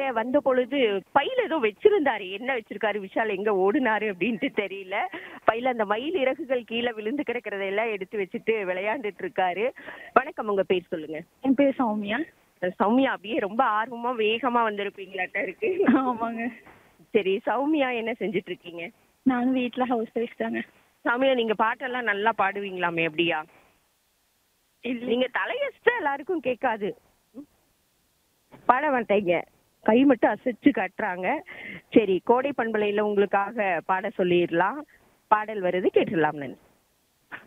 வந்த பொழுது பையில ஏதோ வச்சிருந்தாரு என்ன வச்சிருக்காரு விஷால் எங்க ஓடுனாரு அப்படின்ட்டு தெரியல பையில அந்த மயில் இறகுகள் கீழே விழுந்து கிடக்கிறதெல்லாம் எடுத்து வச்சுட்டு விளையாண்டுட்டு இருக்காரு வணக்கம் உங்க பேர் சொல்லுங்க என் பேர் சௌமியா சௌமியா அப்படியே ரொம்ப ஆர்வமா வேகமா வந்திருப்பீங்களாட்ட இருக்கு ஆமாங்க சரி சௌமியா என்ன செஞ்சுட்டு இருக்கீங்க நானும் வீட்டில் ஹவுஸ் ஒய்ஃப் தாங்க சௌமியா நீங்க பாட்டெல்லாம் நல்லா பாடுவீங்களாமே அப்படியா நீங்க தலையசிச்சா எல்லாருக்கும் கேட்காது பாட மாட்டீங்க கை மட்டும் அசைச்சு காட்டுறாங்க சரி கோடை பண்பலையில உங்களுக்காக பாட சொல்லிடலாம் பாடல் வருது கேட்டுடலாம் நான்